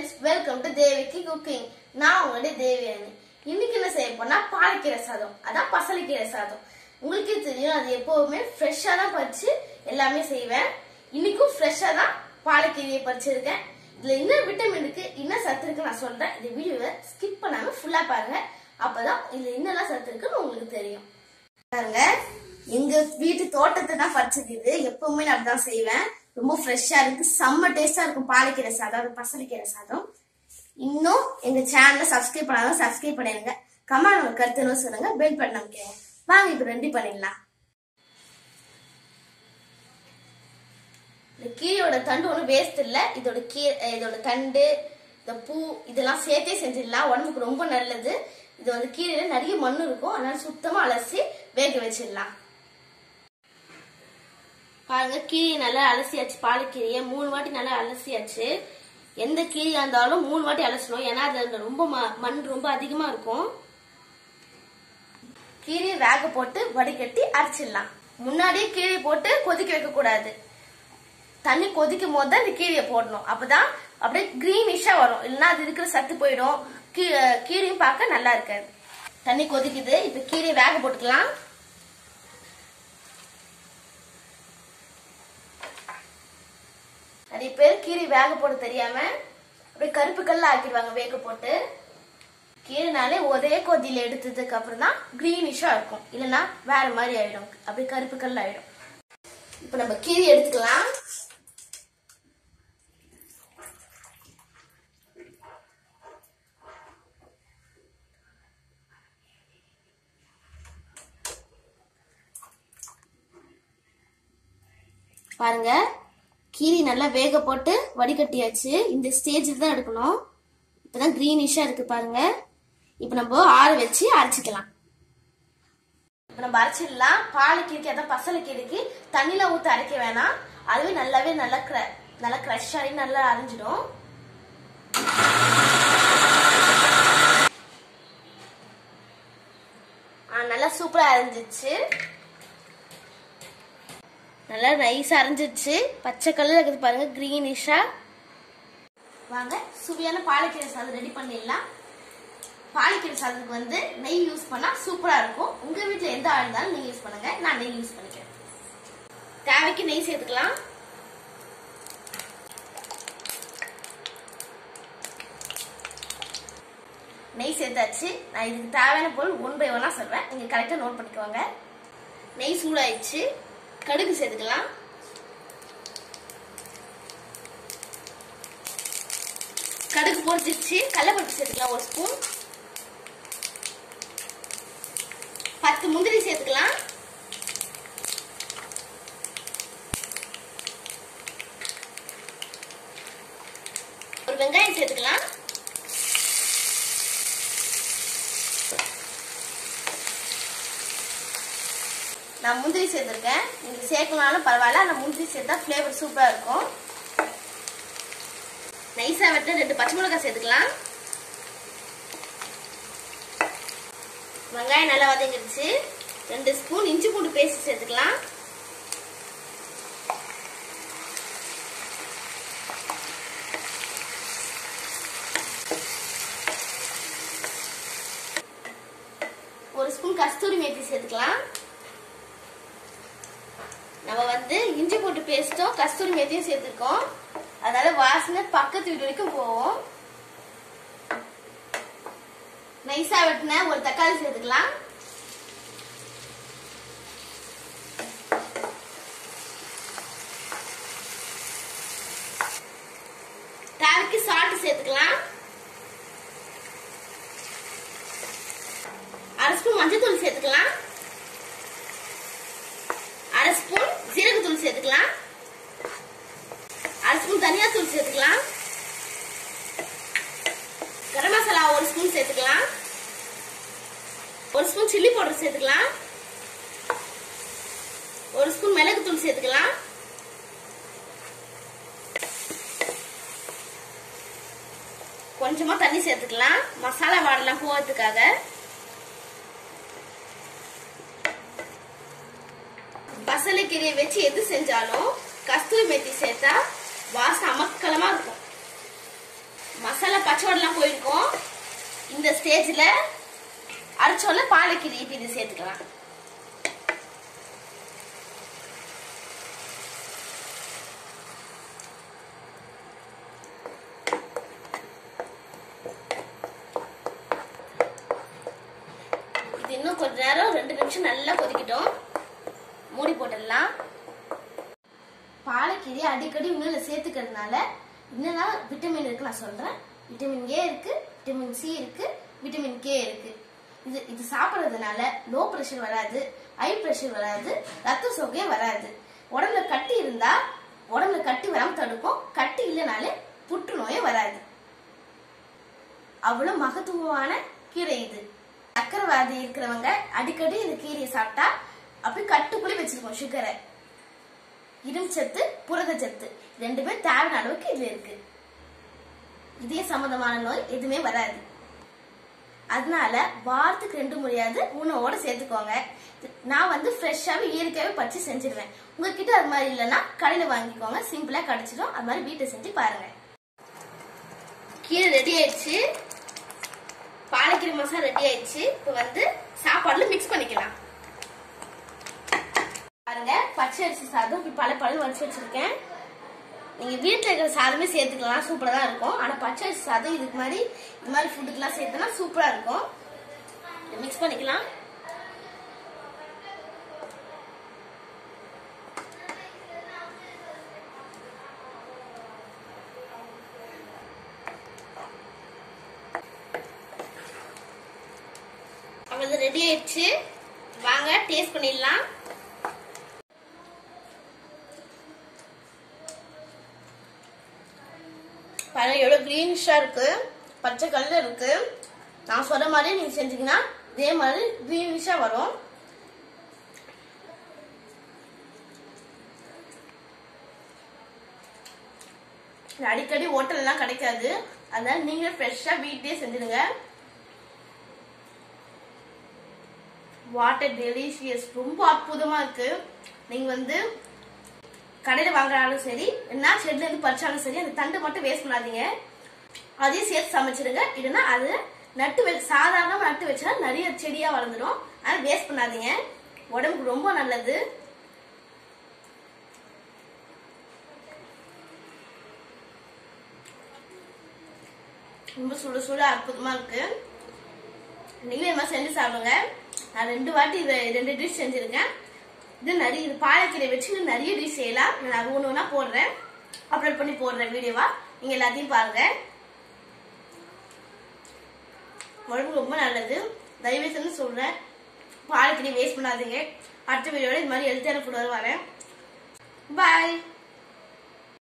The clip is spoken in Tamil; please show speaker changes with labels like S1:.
S1: ஃப்ரெண்ட்ஸ் வெல்கம் டு தேவிக்கு குக்கிங் நான் உங்களுடைய தேவியானி இன்னைக்கு என்ன செய்ய போனா பாலக்கீரை சாதம் அதான் பசலைக்கீரை சாதம் உங்களுக்கே தெரியும் அது எப்பவுமே ஃப்ரெஷ்ஷாக தான் பறிச்சு எல்லாமே செய்வேன் இன்னைக்கும் ஃப்ரெஷ்ஷாக தான் பாலக்கீரையை பறிச்சிருக்கேன் இதுல என்ன விட்டமின் இருக்கு என்ன சத்து இருக்கு நான் சொல்றேன் இந்த வீடியோவை ஸ்கிப் பண்ணாம ஃபுல்லா பாருங்க அப்பதான் இதுல என்னெல்லாம் சத்து இருக்குன்னு உங்களுக்கு தெரியும் பாருங்க எங்க வீட்டு தோட்டத்தை தான் பறிச்சது இது எப்பவுமே நான் அப்படிதான் செய்வேன் ரொம்ப ஃப்ரெஷ்ஷா இருக்கு செம்ம டேஸ்டா இருக்கும் பாலக்கீரை சாதம் அது பசலிக்கீரை சாதம் இன்னும் எங்க சேனலை சப்ஸ்கிரைப் பண்ணாலும் சப்ஸ்கிரைப் பண்ணிடுங்க கமெண்ட் உங்க கருத்துன்னு சொல்லுங்க பெல் பட்டன் அமைக்கங்க வாங்க இப்ப ரெடி பண்ணிடலாம் இந்த கீரையோட தண்டு ஒன்றும் வேஸ்ட் இல்லை இதோட கீரை இதோட தண்டு இந்த பூ இதெல்லாம் சேர்த்தே செஞ்சிடலாம் உடம்புக்கு ரொம்ப நல்லது இது வந்து கீரையில நிறைய மண் இருக்கும் அதனால சுத்தமா அலசி வேக வச்சிடலாம் பாருங்க கீரையை நல்லா அலசியாச்சு பாலக்கீரையை மூணு வாட்டி நல்லா அலசியாச்சு எந்த கீரையா இருந்தாலும் மூணு வாட்டி அலசணும் ஏன்னா அதுல ரொம்ப ம- மண் ரொம்ப அதிகமா இருக்கும் கீரையை வேக போட்டு வடிகட்டி அரைச்சிடலாம் முன்னாடியே கீரையை போட்டு கொதிக்க வைக்க கூடாது தண்ணி கொதிக்கும் போது தான் இந்த கீரையை போடணும் அப்பதான் அப்படியே கிரீனிஷா வரும் இல்லைன்னா அது இருக்கிற சத்து போயிடும் கீ- கீரையும் பார்க்க நல்லா இருக்காது தண்ணி கொதிக்குது இப்ப கீரையை வேக போட்டுக்கலாம் நிறைய பேர் கீரை வேக போட தெரியாம அப்படியே கருப்பு கல்ல ஆக்கிடுவாங்க வேக போட்டு கீரைனாலே ஒரே கொதியில எடுத்ததுக்கு அப்புறம் தான் கிரீனிஷா இருக்கும் இல்லைன்னா வேற மாதிரி ஆயிடும் அப்படியே கருப்பு கல் ஆயிடும் இப்ப நம்ம கீரை எடுத்துக்கலாம் பாருங்க கீரை நல்லா வேக போட்டு வடிகட்டியாச்சு இந்த ஸ்டேஜில் தான் எடுக்கணும் இப்பதான் கிரீனிஷா இருக்கு பாருங்க இப்போ நம்ம ஆற வச்சு அரைச்சிக்கலாம் இப்போ நம்ம அரைச்சிடலாம் பால் கீரைக்கு அதான் பசலை கீரைக்கு தண்ணியில ஊற்றி அரைக்க வேணாம் அதுவே நல்லாவே நல்லா க்ர நல்லா க்ரஷ் ஆகி நல்லா அரைஞ்சிடும் ஆ, நல்லா சூப்பரா அரைஞ்சிச்சு நல்லா நைஸா அரைஞ்சிச்சு பச்சை கலர்ல இருக்குது பாருங்க கிரீனிஷா வாங்க சுவையான பாலக்கீரை சாதம் ரெடி பண்ணிடலாம் பாலக்கீரை சாதத்துக்கு வந்து நெய் யூஸ் பண்ணா சூப்பரா இருக்கும் உங்க வீட்ல எந்த ஆள் இருந்தாலும் நெய் யூஸ் பண்ணுங்க நான் நெய் யூஸ் பண்ணிக்கிறேன் தேவைக்கு நெய் சேர்த்துக்கலாம் நெய் சேர்த்தாச்சு நான் இதுக்கு தேவையான பொருள் ஒன் பை ஒன்னா சொல்றேன் நீங்க கரெக்டா நோட் பண்ணிக்கோங்க நெய் சூடாயிடுச்சு கடுகு சேர்த்துக்கலாம் கடுகு பொரிச்சிச்சு கடலைப்பருப்பு சேர்த்துக்கலாம் ஒரு ஸ்பூன் பத்து முந்திரி சேர்த்துக்கலாம் ஒரு வெங்காயம் சேர்த்துக்கலாம் நான் முந்திரி சேர்த்துருக்கேன் நீங்க சேர்க்கலனாலும் பரவாயில்ல ஆனால் முந்திரி சேர்த்தா ஃப்ளேவர் சூப்பராக இருக்கும் நைஸாக வெட்ட ரெண்டு பச்சை மிளகாய் சேர்த்துக்கலாம் வெங்காயம் நல்லா வதங்கிடுச்சு ரெண்டு ஸ்பூன் இஞ்சி பூண்டு பேஸ்ட் சேர்த்துக்கலாம் ஒரு ஸ்பூன் கஸ்தூரி மேத்தி சேர்த்துக்கலாம் நம்ம வந்து இஞ்சி போட்டு பேஸ்ட்டும் கஸ்தூரி மேத்தியும் சேர்த்துருக்கோம் அதனால வாசனை பக்கத்து வீடு வரைக்கும் போவோம் நைஸா வெட்டின ஒரு தக்காளி சேர்த்துக்கலாம் தேவைக்கு சால்ட் சேர்த்துக்கலாம் அரை ஸ்பூன் மஞ்சள் சேர்த்துக்கலாம் அரை ஸ்பூன் ஜீரகத்தூள் சேர்த்துக்கலாம் அரை ஸ்பூன் தனியாத்தூள் சேர்த்துக்கலாம் கரம் மசாலா ஒரு ஸ்பூன் சேர்த்துக்கலாம் ஒரு ஸ்பூன் சில்லி பவுடர் சேர்த்துக்கலாம் ஒரு ஸ்பூன் மிளகுத்தூள் சேர்த்துக்கலாம் கொஞ்சமா தண்ணி சேர்த்துக்கலாம் மசாலா வாடலாம் போகிறதுக்காக பசலைக்கீரையை வச்சு எது செஞ்சாலும் கஸ்தூரி மெத்தி சேர்த்தா வாசனை அமக்கலமா இருக்கும் மசாலா பச்சைவடெல்லாம் போயிருக்கும் இந்த ஸ்டேஜ்ல அரைச்சோல்ல பாலக்கீரை இப்ப இது சேர்த்துக்கலாம் இது இன்னும் கொஞ்ச நேரம் ரெண்டு நிமிஷம் நல்லா கொதிக்கட்டும் மூடி போட்டுடலாம் பாலக்கீரை அடிக்கடி உணவுல சேர்த்துக்கிறதுனால என்னென்ன விட்டமின் இருக்கு நான் சொல்றேன் விட்டமின் ஏ இருக்கு விட்டமின் சி இருக்கு விட்டமின் கே இருக்கு இது இது சாப்பிடுறதுனால லோ பிரஷர் வராது ஹை பிரஷர் வராது ரத்த சோகை வராது உடம்புல கட்டி இருந்தா உடம்புல கட்டி வராம தடுக்கும் கட்டி இல்லைனாலே புற்றுநோயே வராது அவ்வளவு மகத்துவமான கீரை இது சக்கரவாதி இருக்கிறவங்க அடிக்கடி இந்த கீரையை சாப்பிட்டா அப்படி கட்டுக்குள்ளே வச்சிருக்கோம் சுகரை இரும்புச்சத்து புரதச்சத்து ரெண்டுமே தேவையான அளவுக்கு இதுல இருக்கு இதே சம்பந்தமான நோய் எதுவுமே வராது அதனால வாரத்துக்கு ரெண்டு முறையாவது உணவோட சேர்த்துக்கோங்க நான் வந்து ஃப்ரெஷ்ஷாவே இயற்கையாவே பறிச்சு செஞ்சிருவேன் உங்ககிட்ட அது மாதிரி இல்லைன்னா கடையில வாங்கிக்கோங்க சிம்பிளா கிடைச்சிடும் அது மாதிரி வீட்டை செஞ்சு பாருங்க கீரை ரெடி ஆயிடுச்சு பாலக்கீரை மசாலா ரெடி ஆயிடுச்சு இப்போ வந்து சாப்பாடுல மிக்ஸ் பண்ணிக்கலாம் பாருங்க பச்சை அரிசி சாதம் இப்படி பல பழம் வச்சு வச்சிருக்கேன் நீங்க வீட்டுல இருக்கிற சாதமே சேர்த்துக்கலாம் சூப்பரா தான் இருக்கும் ஆனா பச்சை அரிசி சாதம் இதுக்கு மாதிரி இது மாதிரி ஃபுட்டுக்கெல்லாம் சேர்த்தனா சூப்பரா இருக்கும் மிக்ஸ் பண்ணிக்கலாம் அவ்வளவு ரெடி ஆயிடுச்சு வாங்க டேஸ்ட் பண்ணிடலாம் பாருங்க எவ்வளவு கிரீனிஷா இருக்கு பச்சை கல்ல இருக்கு நான் சொல்ற மாதிரி நீங்க செஞ்சீங்கன்னா இதே மாதிரி கிரீனிஷா வரும் இது அடிக்கடி ஹோட்டல் எல்லாம் கிடைக்காது அதனால நீங்களே ஃப்ரெஷ்ஷா வீட்லயே செஞ்சிடுங்க வாட்டர் டெலிஷியஸ் ரொம்ப அற்புதமா இருக்கு நீங்க வந்து கடையில வாங்குறாலும் சரி என்ன செட்ல இருந்து பறிச்சாலும் சரி அந்த தண்டு மட்டும் வேஸ்ட் பண்ணாதீங்க அதையும் சேர்த்து சமைச்சிடுங்க இல்லைன்னா அது நட்டு வச்சு சாதாரணமா நட்டு வச்சா நிறைய செடியா வளர்ந்துடும் அதனால வேஸ்ட் பண்ணாதீங்க உடம்புக்கு ரொம்ப நல்லது ரொம்ப சுட சுட அற்புதமா இருக்கு நீங்களும் இது மாதிரி செஞ்சு சாப்பிடுங்க நான் ரெண்டு வாட்டி இதை ரெண்டு டிஷ் செஞ்சிருக்கேன் இது நிறைய இது பாலக்கீரை வச்சு இன்னும் நிறைய டிஷ் செய்யலாம் நான் ஒன்று ஒன்றா போடுறேன் அப்லோட் பண்ணி போடுறேன் வீடியோவா நீங்க எல்லாத்தையும் பாருங்க உடம்புக்கு ரொம்ப நல்லது தயவு செஞ்சு சொல்றேன் பாலக்கீரை வேஸ்ட் பண்ணாதீங்க அடுத்த வீடியோட இது மாதிரி ஹெல்த்தியான ஃபுட் வரேன் பாய்